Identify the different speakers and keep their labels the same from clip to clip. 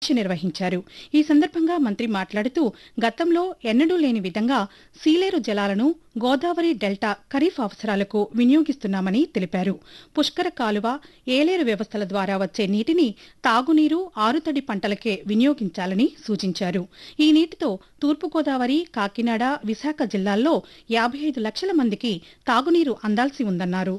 Speaker 1: సమీక్ష నిర్వహించారు ఈ సందర్భంగా మంత్రి మాట్లాడుతూ గతంలో ఎన్నడూ లేని విధంగా సీలేరు జలాలను గోదావరి డెల్టా ఖరీఫ్ అవసరాలకు వినియోగిస్తున్నామని తెలిపారు పుష్కర కాలువ ఏలేరు వ్యవస్థల ద్వారా వచ్చే నీటిని తాగునీరు ఆరుతడి పంటలకే వినియోగించాలని సూచించారు ఈ నీటితో తూర్పుగోదావరి కాకినాడ విశాఖ జిల్లాల్లో యాభై ఐదు లక్షల మందికి తాగునీరు అందాల్సి ఉందన్నారు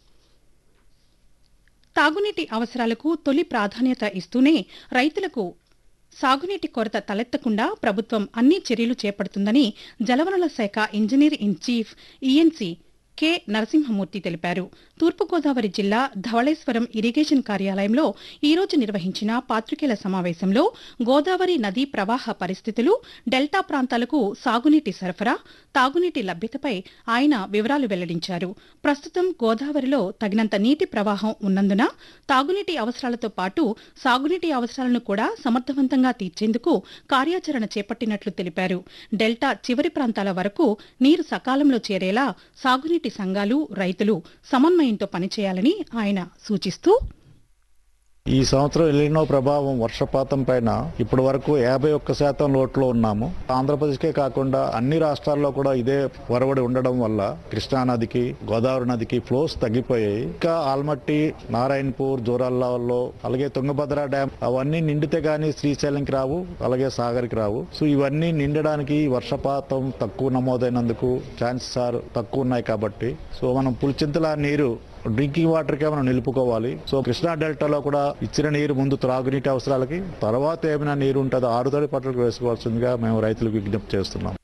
Speaker 1: తాగునీటి అవసరాలకు తొలి ప్రాధాన్యత ఇస్తూనే రైతులకు సాగునీటి కొరత తలెత్తకుండా ప్రభుత్వం అన్ని చర్యలు చేపడుతుందని జలవనరుల శాఖ engineer in chief E N C K Narasimhamurthy తెలిపారు తూర్పుగోదావరి జిల్లా ధవళేశ్వరం ఇరిగేషన్ కార్యాలయంలో ఈ రోజు నిర్వహించిన పాత్రికేయుల సమావేశంలో గోదావరి నదీ ప్రవాహ పరిస్థితులు డెల్టా ప్రాంతాలకు సాగునీటి సరఫరా తాగునీటి లభ్యతపై ఆయన వివరాలు వెల్లడించారు ప్రస్తుతం గోదావరిలో తగినంత నీటి ప్రవాహం ఉన్నందున తాగునీటి అవసరాలతో పాటు సాగునీటి అవసరాలను కూడా సమర్థవంతంగా తీర్చేందుకు కార్యాచరణ చేపట్టినట్లు తెలిపారు డెల్టా చివరి ప్రాంతాల వరకు నీరు సకాలంలో చేరేలా సాగునీటి సంఘాలు రైతులు సమన్వయంతో పనిచేయాలని ఆయన సూచిస్తూ
Speaker 2: ఈ సంవత్సరం ఎలినో ప్రభావం వర్షపాతం పైన ఇప్పటి వరకు యాభై ఒక్క శాతం లోట్లో ఉన్నాము ఆంధ్రప్రదేశ్కే కాకుండా అన్ని రాష్ట్రాల్లో కూడా ఇదే వరవడి ఉండడం వల్ల కృష్ణా నదికి గోదావరి నదికి ఫ్లోస్ తగ్గిపోయాయి ఇంకా ఆల్మట్టి నారాయణపూర్ జోరాల్లో అలాగే తుంగభద్ర డ్యామ్ అవన్నీ నిండితే గానీ శ్రీశైలంకి రావు అలాగే సాగర్కి రావు సో ఇవన్నీ నిండడానికి వర్షపాతం తక్కువ నమోదైనందుకు ఛాన్సెస్ ఆర్ తక్కువ ఉన్నాయి కాబట్టి సో మనం పులిచింతల నీరు డ్రింకింగ్ వాటర్ కే మనం నిలుపుకోవాలి సో కృష్ణా డెల్టాలో కూడా ఇచ్చిన నీరు ముందు త్రాగునీటి అవసరాలకి తర్వాత ఏమైనా నీరు ఉంటుందో ఆరుతడి పట్టలకు వేసుకోవాల్సిందిగా మేము రైతులకు విజ్ఞప్తి చేస్తున్నాం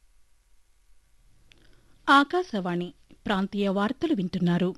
Speaker 1: ఆకాశవాణి ప్రాంతీయ వార్తలు వింటున్నారు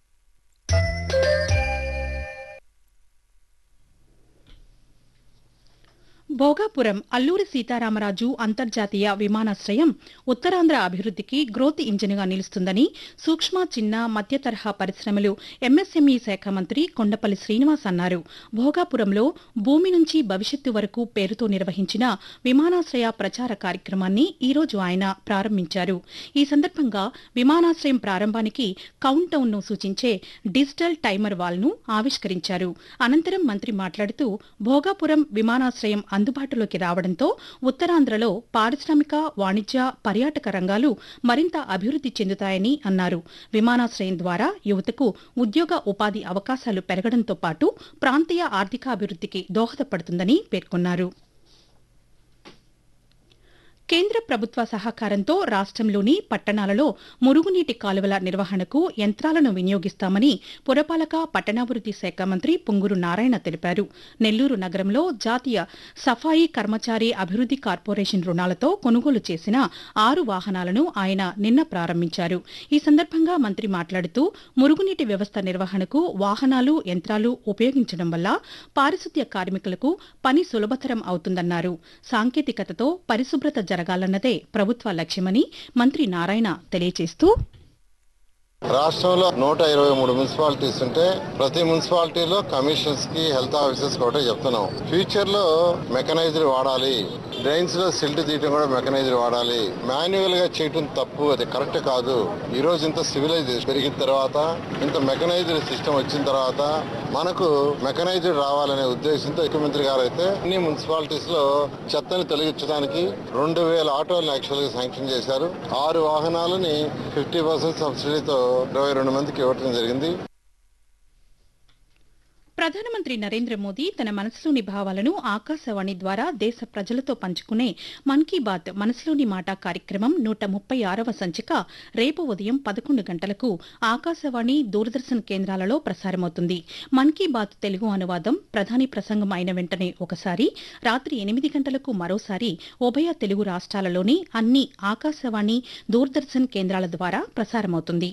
Speaker 1: భోగాపురం అల్లూరి సీతారామరాజు అంతర్జాతీయ విమానాశ్రయం ఉత్తరాంధ్ర అభివృద్ధికి గ్రోత్ ఇంజిన్గా నిలుస్తుందని సూక్ష్మ చిన్న మధ్య తరహా పరిశ్రమలు ఎంఎస్ఎంఈ శాఖ మంత్రి కొండపల్లి శ్రీనివాస్ అన్నారు భోగాపురంలో భూమి నుంచి భవిష్యత్తు వరకు పేరుతో నిర్వహించిన విమానాశ్రయ ప్రచార కార్యక్రమాన్ని ఈ రోజు ఆయన ప్రారంభించారు ఈ సందర్భంగా విమానాశ్రయం ప్రారంభానికి కౌంట్ డౌన్ ను సూచించే డిజిటల్ టైమర్ వాల్ ను ఆవిష్కరించారు అనంతరం మంత్రి మాట్లాడుతూ భోగాపురం విమానాశ్రయం అందుబాటులోకి రావడంతో ఉత్తరాంధ్రలో పారిశ్రామిక వాణిజ్య పర్యాటక రంగాలు మరింత అభివృద్ది చెందుతాయని అన్నారు విమానాశ్రయం ద్వారా యువతకు ఉద్యోగ ఉపాధి అవకాశాలు పెరగడంతో పాటు ప్రాంతీయ ఆర్థికాభివృద్ధికి దోహదపడుతుందని పేర్కొన్నారు కేంద్ర ప్రభుత్వ సహకారంతో రాష్ట్రంలోని పట్టణాలలో మురుగునీటి కాలువల నిర్వహణకు యంత్రాలను వినియోగిస్తామని పురపాలక పట్టణాభివృద్ది శాఖ మంత్రి పొంగూరు నారాయణ తెలిపారు నెల్లూరు నగరంలో జాతీయ సఫాయి కర్మచారి అభివృద్ది కార్పొరేషన్ రుణాలతో కొనుగోలు చేసిన ఆరు వాహనాలను ఆయన నిన్న ప్రారంభించారు ఈ సందర్భంగా మంత్రి మాట్లాడుతూ మురుగునీటి వ్యవస్థ నిర్వహణకు వాహనాలు యంత్రాలు ఉపయోగించడం వల్ల పారిశుద్ధ్య కార్మికులకు పని సులభతరం అవుతుందన్నారు సాంకేతికతతో పరిశుభ్రత జరగాలన్నదే ప్రభుత్వ లక్ష్యమని మంత్రి నారాయణ తెలియజేస్తూ
Speaker 3: రాష్ట్రంలో నూట ఇరవై మూడు మున్సిపాలిటీస్ ఉంటే ప్రతి మున్సిపాలిటీలో కమిషన్స్ కి హెల్త్ ఆఫీసర్స్ ఒకటే చెప్తున్నాం ఫ్యూచర్ లో మెకనైజ్డ్ వాడాలి డ్రైన్స్ లో సిల్ట్ తీయటం కూడా మెకనైజ్డ్ వాడాలి మాన్యువల్ గా చేయటం తప్పు అది కరెక్ట్ కాదు ఈ రోజు ఇంత సివిలైజేషన్ పెరిగిన తర్వాత ఇంత మెకనైజ్డ్ సిస్టమ్ వచ్చిన తర్వాత మనకు మెకనైజ్డ్ రావాలనే ఉద్దేశంతో ముఖ్యమంత్రి గారు అయితే అన్ని మున్సిపాలిటీస్ లో చెత్తని తొలగించడానికి రెండు వేల ఆటోలను యాక్చువల్ గా శాంక్షన్ చేశారు ఆరు వాహనాలని ఫిఫ్టీ పర్సెంట్ సబ్సిడీతో ఇరవై రెండు మందికి ఇవ్వడం జరిగింది
Speaker 1: ప్రధానమంత్రి నరేంద్ర మోదీ తన మనసులోని భావాలను ఆకాశవాణి ద్వారా దేశ ప్రజలతో పంచుకునే మన్ కీ బాత్ మనసులోని మాట కార్యక్రమం నూట ముప్పై ఆరవ సంచిక రేపు ఉదయం పదకొండు గంటలకు ఆకాశవాణి దూరదర్శన్ కేంద్రాలలో ప్రసారమవుతుంది మన్ కీ బాత్ తెలుగు అనువాదం ప్రధాని ప్రసంగం అయిన వెంటనే ఒకసారి రాత్రి ఎనిమిది గంటలకు మరోసారి ఉభయ తెలుగు రాష్ట్రాలలోని అన్ని ఆకాశవాణి దూరదర్శన్ కేంద్రాల ద్వారా ప్రసారమవుతుంది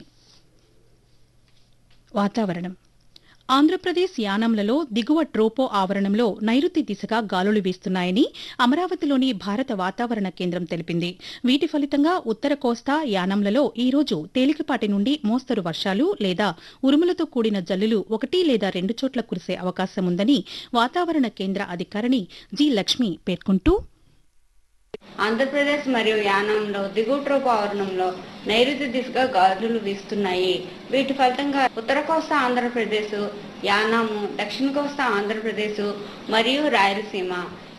Speaker 1: వాతావరణం ఆంధ్రప్రదేశ్ యానంలలో దిగువ ట్రోపో ఆవరణంలో నైరుతి దిశగా గాలులు వీస్తున్నాయని అమరావతిలోని భారత వాతావరణ కేంద్రం తెలిపింది వీటి ఫలితంగా ఉత్తర కోస్తా యానంలలో ఈ రోజు తేలికపాటి నుండి మోస్తరు వర్షాలు లేదా ఉరుములతో కూడిన జల్లులు ఒకటి లేదా రెండు చోట్ల కురిసే అవకాశం ఉందని వాతావరణ కేంద్ర అధికారిని జి లక్ష్మి పేర్కొంటూ
Speaker 4: ఆంధ్రప్రదేశ్ మరియు యానంలో దిగువ ట్రోపు ఆవరణంలో నైరుతి దిశగా గాలులు వీస్తున్నాయి వీటి ఫలితంగా ఉత్తర కోస్తా ఆంధ్రప్రదేశ్ యానాము దక్షిణ కోస్తా ఆంధ్రప్రదేశ్ మరియు రాయలసీమ